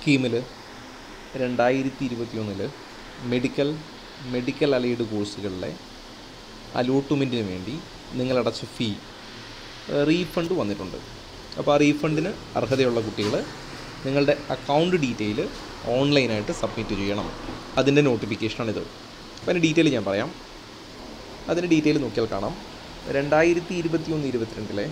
കീമിൽ രണ്ടായിരത്തി ഇരുപത്തിയൊന്നിൽ medical medical allied കോഴ്സുകളിലെ അലോട്ട്മെൻറ്റിന് വേണ്ടി നിങ്ങളടച്ച ഫീ റീഫണ്ട് വന്നിട്ടുണ്ട് അപ്പോൾ ആ റീഫണ്ടിന് അർഹതയുള്ള കുട്ടികൾ നിങ്ങളുടെ അക്കൗണ്ട് ഡീറ്റെയിൽ ഓൺലൈനായിട്ട് സബ്മിറ്റ് ചെയ്യണം അതിൻ്റെ നോട്ടിഫിക്കേഷനാണിത് അപ്പോൾ അതിൻ്റെ ഡീറ്റെയിൽ ഞാൻ പറയാം അതിൻ്റെ ഡീറ്റെയിൽ നോക്കിയാൽ കാണാം രണ്ടായിരത്തി ഇരുപത്തി ഒന്ന് ഇരുപത്തിരണ്ടിലെ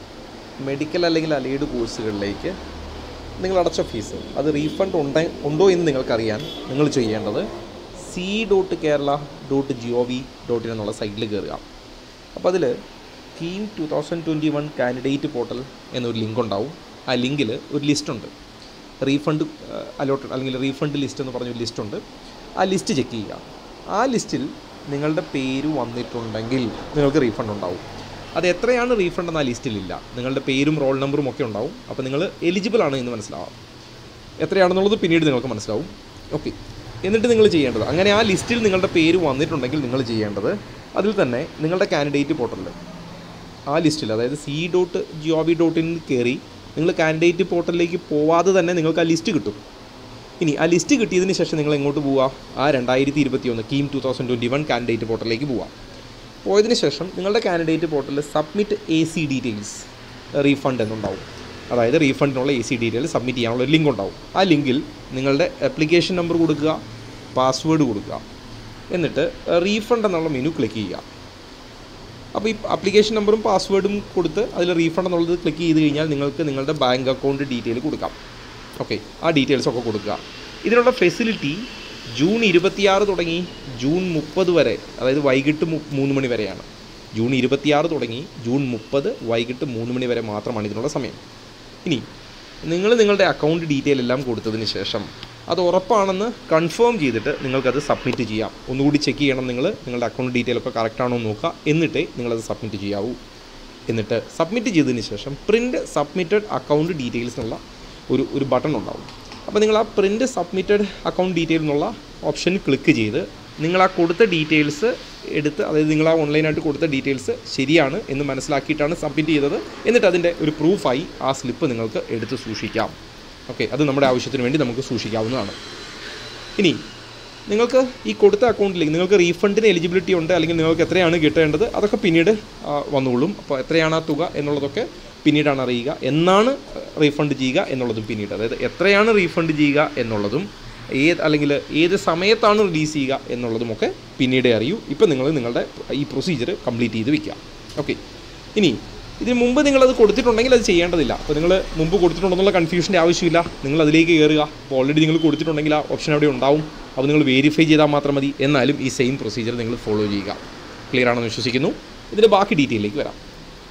മെഡിക്കൽ അല്ലെങ്കിൽ അലൈഡ് കോഴ്സുകളിലേക്ക് നിങ്ങൾ അടച്ച ഫീസ് അത് റീഫണ്ട് ഉണ്ട ഉണ്ടോ എന്ന് നിങ്ങൾക്കറിയാൻ നിങ്ങൾ ചെയ്യേണ്ടത് C dot Kerala dot G O V dot in എന്നുള്ള സൈറ്റിൽ കയറുക അപ്പോൾ അതിൽ KEAM two thousand twenty one candidate portal എന്നൊരു ലിങ്ക് ഉണ്ടാവും ആ ലിങ്കിൽ ഒരു ലിസ്റ്റ് ഉണ്ട് റീഫണ്ട് അലോട്ട് അല്ലെങ്കിൽ റീഫണ്ട് ലിസ്റ്റ് എന്ന് പറഞ്ഞൊരു ലിസ്റ്റ് ഉണ്ട് ആ ലിസ്റ്റ് ചെക്ക് ചെയ്യുക ആ ലിസ്റ്റിൽ നിങ്ങളുടെ പേര് വന്നിട്ടുണ്ടെങ്കിൽ നിങ്ങൾക്ക് റീഫണ്ട് ഉണ്ടാവും അത് എത്രയാണ് റീഫണ്ട് എന്ന ആ ലിസ്റ്റിലില്ല നിങ്ങളുടെ പേരും റോൾ നമ്പറും ഒക്കെ ഉണ്ടാവും അപ്പോൾ നിങ്ങൾ എലിജിബിൾ ആണ് എന്ന് മനസ്സിലാവാം എത്രയാണെന്നുള്ളത് പിന്നീട് നിങ്ങൾക്ക് മനസ്സിലാവും ഓക്കെ എന്നിട്ട് നിങ്ങൾ ചെയ്യേണ്ടത് അങ്ങനെ ആ ലിസ്റ്റിൽ നിങ്ങളുടെ പേര് വന്നിട്ടുണ്ടെങ്കിൽ നിങ്ങൾ ചെയ്യേണ്ടത് അതിൽ തന്നെ നിങ്ങളുടെ കാൻഡിഡേറ്റ് പോർട്ടലിൽ ആ ലിസ്റ്റിൽ അതായത് C dot G O V dot in കയറി നിങ്ങൾ കാൻഡിഡേറ്റ് പോർട്ടലിലേക്ക് പോവാതെ തന്നെ നിങ്ങൾക്ക് ആ ലിസ്റ്റ് കിട്ടും ഇനി ആ ലിസ്റ്റ് കിട്ടിയതിന് ശേഷം നിങ്ങൾ എങ്ങോട്ട് പോവുക ആ രണ്ടായിരത്തി ഇരുപത്തി ഒന്ന് KEAM two thousand twenty one candidate പോർട്ടലിലേക്ക് പോവാം പോയതിന് ശേഷം നിങ്ങളുടെ കാൻഡിഡേറ്റ് പോർട്ടലിൽ submit A C details refund എന്നുണ്ടാവും അതായത് റീഫണ്ടിനുള്ള എ സി ഡീറ്റെയിൽ സബ്മിറ്റ് ചെയ്യാനുള്ള ഒരു ലിങ്ക് ഉണ്ടാവും ആ ലിങ്കിൽ നിങ്ങളുടെ ആപ്ലിക്കേഷൻ നമ്പർ കൊടുക്കുക പാസ്വേഡ് കൊടുക്കുക എന്നിട്ട് റീഫണ്ട് എന്നുള്ള മെനു ക്ലിക്ക് ചെയ്യുക അപ്പോൾ ഈ ആപ്ലിക്കേഷൻ നമ്പറും പാസ്വേഡും കൊടുത്ത് അതിൽ റീഫണ്ട് എന്നുള്ളത് ക്ലിക്ക് ചെയ്ത് കഴിഞ്ഞാൽ നിങ്ങൾക്ക് നിങ്ങളുടെ ബാങ്ക് അക്കൗണ്ട് ഡീറ്റെയിൽ കൊടുക്കാം ഓക്കെ ആ ഡീറ്റെയിൽസ് ഒക്കെ കൊടുക്കുക ഇതിനുള്ള ഫെസിലിറ്റി ജൂൺ ഇരുപത്തിയാറ് തുടങ്ങി ജൂൺ മുപ്പത് വരെ അതായത് വൈകിട്ട് മു- മൂന്ന് മണി വരെയാണ് ജൂൺ ഇരുപത്തിയാറ് തുടങ്ങി ജൂൺ മുപ്പത് വൈകിട്ട് മൂന്ന് മണി വരെ മാത്രമാണ് ഇതിനുള്ള സമയം ഇനി നിങ്ങൾ നിങ്ങളുടെ അക്കൗണ്ട് ഡീറ്റെയിൽ എല്ലാം കൊടുത്തതിന് ശേഷം അത് ഉറപ്പാണെന്ന് കൺഫേം ചെയ്തിട്ട് നിങ്ങൾക്കത് സബ്മിറ്റ് ചെയ്യാം ഒന്നുകൂടി ചെക്ക് ചെയ്യണം നിങ്ങൾ നിങ്ങളുടെ അക്കൗണ്ട് ഡീറ്റെയിൽ ഒക്കെ കറക്റ്റ് ആണോ എന്ന് നോക്കുക എന്നിട്ടേ നിങ്ങളത് സബ്മിറ്റ് ചെയ്യാവൂ എന്നിട്ട് സബ്മിറ്റ് ചെയ്തതിന് ശേഷം പ്രിൻ്റ് സബ്മിറ്റഡ് അക്കൗണ്ട് ഡീറ്റെയിൽസ് എന്നുള്ള ഒരു ഒരു ബട്ടൺ ഉണ്ടാവും അപ്പോൾ നിങ്ങൾ ആ പ്രിൻ്റ് സബ്മിറ്റഡ് അക്കൗണ്ട് ഡീറ്റെയിൽ എന്നുള്ള ഓപ്ഷൻ ക്ലിക്ക് ചെയ്ത് നിങ്ങൾ ആ കൊടുത്ത ഡീറ്റെയിൽസ് എടുത്ത് അതായത് നിങ്ങൾ ആ ഓൺലൈനായിട്ട് കൊടുത്ത ഡീറ്റെയിൽസ് ശരിയാണ് എന്ന് മനസ്സിലാക്കിയിട്ടാണ് സബ്മിറ്റ് ചെയ്തത് എന്നിട്ട് അതിൻ്റെ ഒരു പ്രൂഫായി ആ സ്ലിപ്പ് നിങ്ങൾക്ക് എടുത്ത് സൂക്ഷിക്കാം ഓക്കെ അത് നമ്മുടെ ആവശ്യത്തിന് വേണ്ടി നമുക്ക് സൂക്ഷിക്കാവുന്നതാണ് ഇനി നിങ്ങൾക്ക് ഈ കൊടുത്ത അക്കൗണ്ടിലേക്ക് നിങ്ങൾക്ക് റീഫണ്ടിന് എലിജിബിലിറ്റി ഉണ്ട് അല്ലെങ്കിൽ നിങ്ങൾക്ക് എത്രയാണ് കിട്ടേണ്ടത് അതൊക്കെ പിന്നീട് ആ, വന്നോളും അപ്പോൾ എത്രയാണ് ആ തുക എന്നുള്ളതൊക്കെ പിന്നീടാണ് അറിയുക എന്നാണ് റീഫണ്ട് ചെയ്യുക എന്നുള്ളതും പിന്നീട് അതായത് എത്രയാണ് റീഫണ്ട് ചെയ്യുക എന്നുള്ളതും ഏത് അല്ലെങ്കിൽ ഏത് സമയത്താണ് റിലീസ് ചെയ്യുക എന്നുള്ളതുമൊക്കെ പിന്നീടേ അറിയൂ ഇപ്പം നിങ്ങൾ നിങ്ങളുടെ ഈ പ്രൊസീജിയർ കംപ്ലീറ്റ് ചെയ്ത് വെക്കുക ഓക്കെ ഇനി ഇതിന് മുമ്പ് നിങ്ങളത് കൊടുത്തിട്ടുണ്ടെങ്കിൽ അത് ചെയ്യേണ്ടതില്ല അപ്പോൾ നിങ്ങൾ മുമ്പ് കൊടുത്തിട്ടുണ്ടെന്നുള്ള കൺഫ്യൂഷൻ്റെ ആവശ്യമില്ല നിങ്ങൾ അതിലേക്ക് കയറുക അപ്പോൾ ഓൾറെഡി നിങ്ങൾ കൊടുത്തിട്ടുണ്ടെങ്കിൽ ആ ഓപ്ഷൻ അവിടെ ഉണ്ടാവും അപ്പോൾ നിങ്ങൾ വെരിഫൈ ചെയ്താൽ മാത്രം മതി എന്നാലും ഈ സെയിം പ്രൊസീജിയർ നിങ്ങൾ ഫോളോ ചെയ്യുക ക്ലിയർ ആണെന്ന് വിശ്വസിക്കുന്നു ഇതിൻ്റെ ബാക്കി ഡീറ്റെയിലേക്ക് വരാം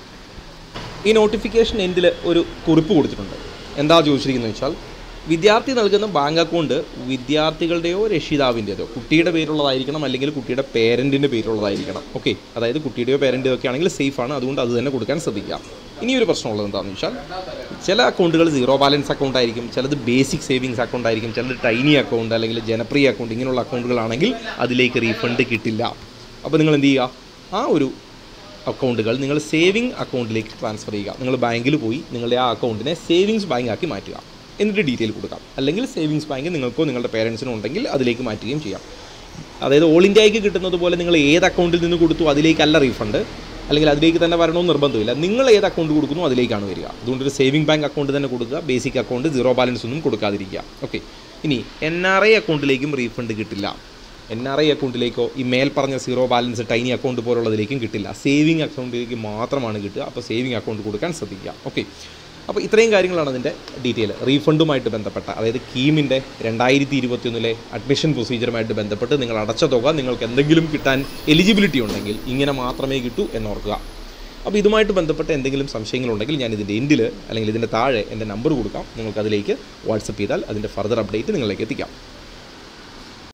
ഈ നോട്ടിഫിക്കേഷൻ എൻഡിൽ ഒരു കുറിപ്പ് കൊടുത്തിട്ടുണ്ട് എന്താ ചോദിച്ചിരിക്കുന്നത് വെച്ചാൽ വിദ്യാർത്ഥി നൽകുന്ന ബാങ്ക് അക്കൗണ്ട് വിദ്യാർത്ഥികളുടെയോ രക്ഷിതാവിൻ്റെയോ കുട്ടിയുടെ പേരുള്ളതായിരിക്കണം അല്ലെങ്കിൽ കുട്ടിയുടെ പേരൻറ്റിൻ്റെ പേരുള്ളതായിരിക്കണം ഓക്കെ അതായത് കുട്ടിയുടെയോ പേരൻ്റെയോ ഒക്കെ ആണെങ്കിൽ സേഫ് ആണ് അതുകൊണ്ട് അത് തന്നെ കൊടുക്കാൻ ശ്രദ്ധിക്കുക ഇനിയൊരു പ്രശ്നമുള്ളത് എന്താണെന്ന് വെച്ചാൽ ചില അക്കൗണ്ടുകൾ സീറോ ബാലൻസ് അക്കൗണ്ട് ആയിരിക്കും ചിലത് ബേസിക് സേവിങ്സ് അക്കൗണ്ട് ആയിരിക്കും ചിലത് ടൈനി അക്കൗണ്ട് അല്ലെങ്കിൽ ജനപ്രിയ അക്കൗണ്ട് ഇങ്ങനെയുള്ള അക്കൗണ്ടുകളാണെങ്കിൽ അതിലേക്ക് റീഫണ്ട് കിട്ടില്ല അപ്പോൾ നിങ്ങൾ എന്ത് ചെയ്യുക ആ ഒരു അക്കൗണ്ടുകൾ നിങ്ങൾ സേവിങ് അക്കൗണ്ടിലേക്ക് ട്രാൻസ്ഫർ ചെയ്യുക നിങ്ങൾ ബാങ്കിൽ പോയി നിങ്ങളുടെ ആ അക്കൗണ്ടിനെ സേവിങ്സ് ബാങ്ക് ആക്കി മാറ്റുക എന്നിട്ട് ഡീറ്റെയിൽ കൊടുക്കാം അല്ലെങ്കിൽ സേവിങ്സ് ബാങ്ക് നിങ്ങൾക്കോ നിങ്ങളുടെ പേരൻസിനോ ഉണ്ടെങ്കിൽ അതിലേക്ക് മാറ്റുകയും ചെയ്യാം അതായത് ഓൾ ഇന്ത്യക്ക് കിട്ടുന്നത് പോലെ നിങ്ങൾ ഏത് അക്കൗണ്ടിൽ നിന്ന് കൊടുത്തു അതിലേക്കല്ല റീഫണ്ട് അല്ലെങ്കിൽ അതിലേക്ക് തന്നെ വരണമെന്ന് നിർബന്ധമില്ല നിങ്ങൾ ഏത് അക്കൗണ്ട് കൊടുക്കുന്നു അതിലേക്കാണ് വരിക അതുകൊണ്ട് ഒരു സേവിംഗ് ബാങ്ക് അക്കൗണ്ട് തന്നെ കൊടുക്കുക ബേസിക് അക്കൗണ്ട് സീറോ ബാലൻസ് ഒന്നും കൊടുക്കാതിരിക്കുക ഓക്കെ ഇനി എൻ ആർ ഐ അക്കൗണ്ടിലേക്കും റീഫണ്ട് കിട്ടില്ല എൻ ആർ ഐ അക്കൗണ്ടിലേക്കോ ഈ മേൽ പറഞ്ഞ സീറോ ബാലൻസ് ടൈനി അക്കൗണ്ട് പോലുള്ളതിലേക്കും കിട്ടില്ല സേവിങ് അക്കൗണ്ടിലേക്ക് മാത്രമാണ് കിട്ടുക അപ്പോൾ സേവിങ് അക്കൗണ്ട് കൊടുക്കാൻ ശ്രദ്ധിക്കുക ഓക്കെ അപ്പോൾ ഇത്രയും കാര്യങ്ങളാണ് അതിൻ്റെ ഡീറ്റെയിൽ റീഫണ്ടുമായിട്ട് ബന്ധപ്പെട്ട അതായത് കീമിൻ്റെ രണ്ടായിരത്തി ഇരുപത്തിയൊന്നിലെ അഡ്മിഷൻ പ്രൊസീജിയറുമായിട്ട് ബന്ധപ്പെട്ട് നിങ്ങൾ അടച്ച തുക നിങ്ങൾക്ക് എന്തെങ്കിലും കിട്ടാൻ എലിജിബിലിറ്റി ഉണ്ടെങ്കിൽ ഇങ്ങനെ മാത്രമേ കിട്ടൂ എന്നോർക്കുക അപ്പോൾ ഇതുമായിട്ട് ബന്ധപ്പെട്ട എന്തെങ്കിലും സംശയങ്ങളുണ്ടെങ്കിൽ ഞാൻ ഇതിൻ്റെ എൻഡിൽ അല്ലെങ്കിൽ ഇതിൻ്റെ താഴെ എൻ്റെ നമ്പർ കൊടുക്കാം നിങ്ങൾക്ക് അതിലേക്ക് വാട്സപ്പ് ചെയ്താൽ അതിൻ്റെ ഫർദർ അപ്ഡേറ്റ് നിങ്ങളിലേക്ക് എത്തിക്കാം